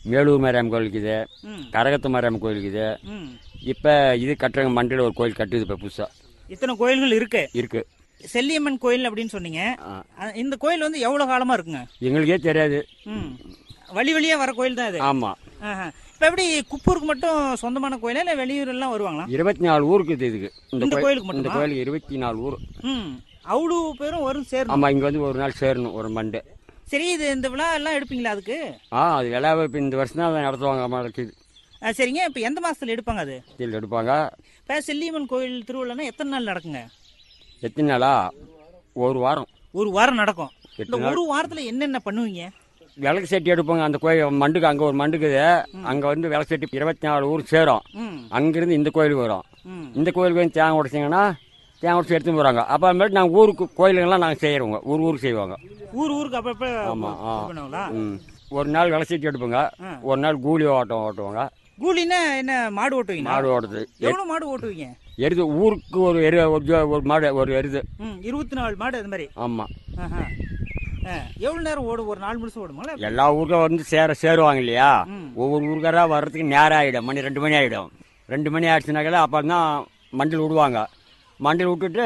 மேலூர் மாரியம் கோயில் இருக்குது ம் கரகத்து மாரியம் கோயில் இருக்குது ம் இப்போ இது கட்டுறாங்க மண்டையில் ஒரு கோயில் கட்டுது இப்போ புதுசாக இத்தனை கோயில்கள் இருக்கு இருக்கு செல்லியம்மன் கோயில் அப்படின்னு சொன்னீங்க ஆ. அ- இந்த கோயில் வந்து எவ்வளவு காலமா இருக்குங்க எங்களுக்கே தெரியாது ம் வழி வழியா வர கோயில் தான் இது ஆமாம் ஆஹா. இப்ப எப்படி குப்பூருக்கு மட்டும் சொந்தமான கோயிலா இல்ல வெளியூர் எல்லாம் வருவாங்களா இருபத்தி நாலு ஊருக்கு இது இதுக்கு இந்த கோயில்- கோயிலுக்கு இந்த மட்டுமா? கோயிலுக்கு இருபத்தி நாலு ஊர் ம் அவ்வளவு பேரும் வரும் சேரணும் ஆமாம் இங்கே வந்து ஒரு நாள் சேரணும் ஒரு மண்டே சரி இது இந்த விழா எல்லாம் எடுப்பீங்களா அதுக்கு ஆ அது எல்லாமே இப்போ இந்த வருஷம் தான் நடத்துவாங்க அம்மா இருக்குது ஆ, சரிங்க இப்ப எந்த மாசத்துல எடுப்பாங்க அது இதில் எடுப்பாங்க இப்ப செல்லியம்மன் கோயில் திருவிழானா எத்தனை நாள் நடக்குங்க எத்தனை நாளா ஒரு வாரம் ஒரு வாரம் நடக்கும் எட்டு இந்த ஒரு வாரத்துல என்னென்ன பண்ணுவீங்க விளக்கு செட்டி எடுப்பாங்க அந்த கோயில் மண்டுக்கு அங்கே ஒரு மண்டுக்குது அங்கே வந்து விளக்கு செட்டி இருபத்தி நாலு ஊர் சேரும் ம் அங்கேருந்து இந்த கோயிலுக்கு வரும் ம் இந்த கோயிலுக்கு வந்து தேங்காய் உடைச்சிங்கன்னா தேங்காய் உடச்சி எடுத்துன்னு போகிறாங்க அப்புறமேட்டு நாங்கள் ஊருக்கு கோயிலுங்கெல்லாம் நாங்கள் செய்கிறோங்க ஊர் ஊருக்கு செய்வாங்க ஊர் ஊருக்கு அப்பப்ப ஆமா, ஆ. இது பண்ணுவாங்களா ம் ஒரு நாள் விளக்கு செட்டி எடுப்போங்க ஆ. ஒரு நாள் கூலி ஓட்டம் ஓட்டுவாங்க கூலினா என்ன மாடு ஓட்டுவீங்க மாடு ஓட்டுறது எவ்வளவு மாடு ஓட்டுவீங்க எருது ஊருக்கு ஒரு எரு ஒரு ஜோ- ஒரு மாடு ஒரு எருது ம் இருபத்தி நாலு மாடு அது மாதிரி ஆமாம் ஆஹா. ஆ, எவ்வளவு நேரம் ஓடும் ஒரு நாள் முழுசும் ஓடுமா எல்லா ஊருக்கும் வந்து சேர சேருவாங்க இல்லையா ம். ஒவ்வொரு ஊருக்காரா வர்றதுக்கு நேரம் ஆகிடும் மணி ரெண்டு மணி ஆகிடும் ரெண்டு மணி ஆயிடுச்சுனாக்கா அப்போ தான் மண்டில் விடுவாங்க மண்டில் விட்டுட்டு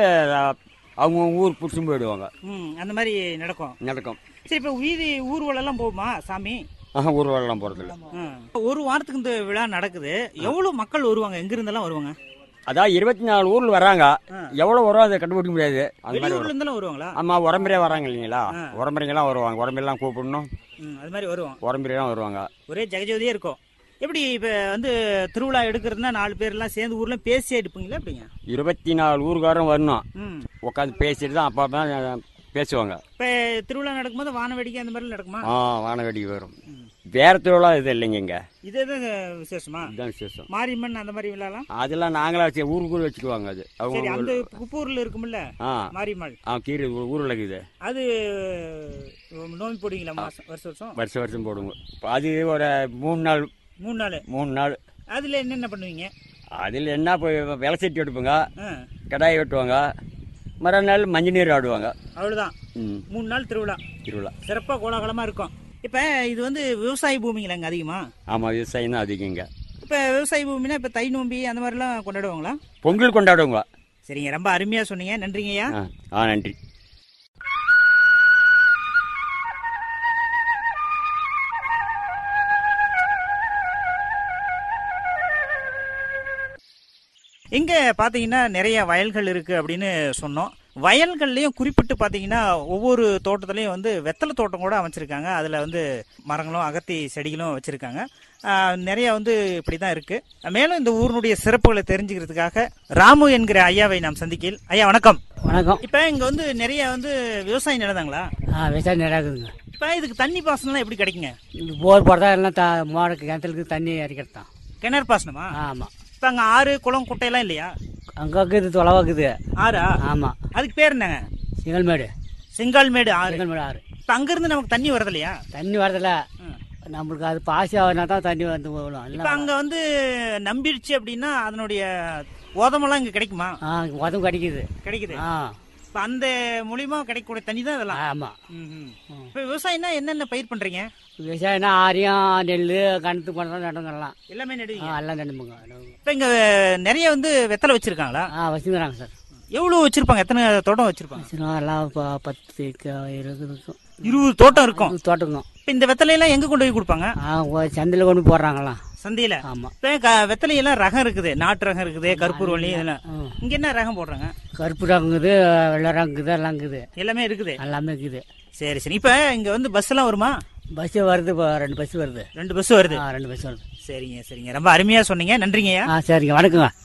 அவங்க ஊர் பிடிச்சும் போயிடுவாங்க ம் அந்த மாதிரி நடக்கும் நடக்கும் சரி இப்போ வீதி ஊர்வலம் எல்லாம் போகுமா சாமி ஆஹா ஊர்வலம் போகிறதில்ல ம். ஒரு வாரத்துக்கு இந்த விழா நடக்குது எவ்வளவு மக்கள் வருவாங்க எங்க இருந்தெல்லாம் வருவாங்க அதான் இருபத்தி நாலு ஊரில் வராங்க ஆ. எவ்வளோ வரும் அதை கண்டுபிடிக்க முடியாது அந்த மாதிரி வெளியூர்ல வரும் இருந்தெல்லாம் வருவாங்களா ஆமாம் உரம்பரையே வராங்க இல்லைங்களா ஆ. உரம்பரைங்கெல்லாம் வருவாங்க உரம்பரையெல்லாம் கூப்பிடணும் ம் அது மாதிரி வருவோம் உரம்பரையெல்லாம் வருவாங்க ஒரே ஜெகஜோதியே இருக்கும் எப்படி இப்போ வந்து திருவிழா எடுக்கிறதுனா நாலு பேர் எல்லாம் சேர்ந்து ஊர்ல பேசி எடுப்பீங்களா எப்படிங்க இருபத்தி நாலு ஊருக்காரரும் வரணும் ம் உட்காந்து பேசிட்டு தான் அப்போ தான் பேசுவாங்க இப்போ திருவிழா நடக்கும்போது வான வேடிக்கை அந்த மாதிரி நடக்குமா ஆ வானவேடிக்கை வரும் வேற திருவிழா இது இல்லைங்க இங்கே இதே தான் விசேஷமா இதுதான் விசேஷம் மாரியம்மன் அந்த மாதிரி விழாலாம் அதெல்லாம் நாங்களா வச்சு ஊருக்குள்ள வச்சுக்குவாங்க அது சரி அவங்க அந்த குப்பூர்ல இருக்கும்ல ஆ மாரியம்மாள் ஆ கீரை ஊ- ஊரில் இருக்குது அது நோம்பி போடுவீங்களா மாசம் வருஷம் வருஷம் வருஷம் வருஷம் போடுவோம் இப்போ அது ஒரு மூணு நாள் மூணு நாள் மூணு நாள் அதுல என்னென்ன பண்ணுவீங்க அதில் என்ன போய் விலை செட்டி எடுப்போங்க ஆ, கடாய் வெட்டுவாங்க மறுநாள் மஞ்சள் நீர் ஆடுவாங்க அவ்வளவுதான் ம் மூணு நாள் திருவிழா திருவிழா சிறப்பா கோலாகலமா இருக்கும் இப்ப இது வந்து விவசாய பூமிங்களா இங்க அதிகமா ஆமாம் விவசாயம் தான் அதிகங்க இப்ப விவசாய பூமினா இப்ப தை நோம்பி அந்த மாதிரிலாம் கொண்டாடுவாங்களா பொங்கல் கொண்டாடுவோங்க சரிங்க ரொம்ப அருமையா சொன்னீங்க நன்றிங்கய்யா ஆ ஆ நன்றி இங்க பாத்தீங்கன்னா நிறைய வயல்கள் இருக்கு அப்படின்னு சொன்னோம் வயல்கள்லயும் குறிப்பிட்டு பாத்தீங்கன்னா ஒவ்வொரு தோட்டத்திலயும் வந்து வெத்தலை தோட்டம் கூட அமைச்சிருக்காங்க அதுல வந்து மரங்களும் அகத்தி செடிகளும் வச்சிருக்காங்க ஆஹ், நிறைய வந்து இப்படிதான் இருக்கு மேலும் இந்த ஊரினுடைய சிறப்புகளை தெரிஞ்சுக்கிறதுக்காக ராமு என்கிற ஐயாவை நாம் சந்திக்கையில் ஐயா வணக்கம் வணக்கம் இப்ப இங்க வந்து நிறைய வந்து விவசாயம் நடந்தாங்களா ஆ விவசாயம் நடக்குதுங்க இப்ப இதுக்கு தண்ணி பாசனம்லாம் எப்படி கிடைக்குங்க இந்த போர் போடுறதா எல்லாம் த மாடு கிணத்துக்கு தண்ணி இறக்கிறது தான் கிணறு பாசனமா ஆமாம் இப்ப அங்க ஆறு குளம் குட்டையெல்லாம் இல்லையா அங்கே இருக்குது தொலைவாக்குது ஆறா ஆமாம் அதுக்கு பேர் என்னங்க சிங்கல்மேடு செங்கால்மேடு ஆறு சிங்கல்மேடு ஆறு இப்ப அங்க இருந்து நமக்கு தண்ணி வரது இல்லையா தண்ணி வரதில்ல நம்மளுக்கு அது பாசி ஆகுனா தான் தண்ணி வந்து விழும் இப்ப இல்லை அங்க வந்து நம்பிடுச்சு அப்படின்னா அதனுடைய ஓதமெல்லாம் இங்க கிடைக்குமா ஆ உதவும் கிடைக்குது கிடைக்குது ஆ இப்ப அந்த மூலியமா கிடைக்கக்கூடிய தண்ணி தான் இதெல்லாம் ஆமாம் ம்ஹும். இப்ப விவசாயம்னா என்னென்ன பயிர் பண்றீங்க விவசாயம்னா ஆரியம் நெல் கணத்து பண்ணலாம் நடுங்கலாம் எல்லாமே ஆ நடுவீங்க எல்லாம் நடுமுங்க இப்ப இங்க நிறைய வந்து வெத்தலை வச்சிருக்காங்களா ஆ வச்சுக்கிறாங்க சார் எவ்வளவு வச்சிருப்பாங்க எத்தனை தோட்டம் வச்சிருப்பாங்க வச்சுருக்கோம் எல்லாம் இப்போ பத்து க- இருபது இருக்கும் இருபது தோட்டம் இருக்கும் தோட்டங்க இப்ப இந்த வெத்தலையெல்லாம் எங்க கொண்டு போய் கொடுப்பாங்க ஆ சந்தையில் கொண்டு போடுறாங்களாம் சந்தையில ஆமாம் இப்ப க- வெத்தலையெல்லாம் ரகம் இருக்குது நாட்டு ரகம் இருக்குது கருப்பூர் வள்ளி இதெல்லாம் ம் இங்க என்ன ரகம் போடுறாங்க கருப்பு ரங்குது வெள்ளை ரங்குது எல்லாம் இருக்குது எல்லாமே இருக்குது எல்லாமே இருக்குது சரி சரி இப்ப இங்க வந்து பஸ் எல்லாம் வருமா பஸ் வருது இப்போ ரெண்டு பஸ் வருது ரெண்டு பஸ் வருது ஆ ரெண்டு பஸ் வருது சரிங்க சரிங்க ரொம்ப அருமையா சொன்னீங்க நன்றிங்கய்யா ஆ சரிங்க வணக்கங்க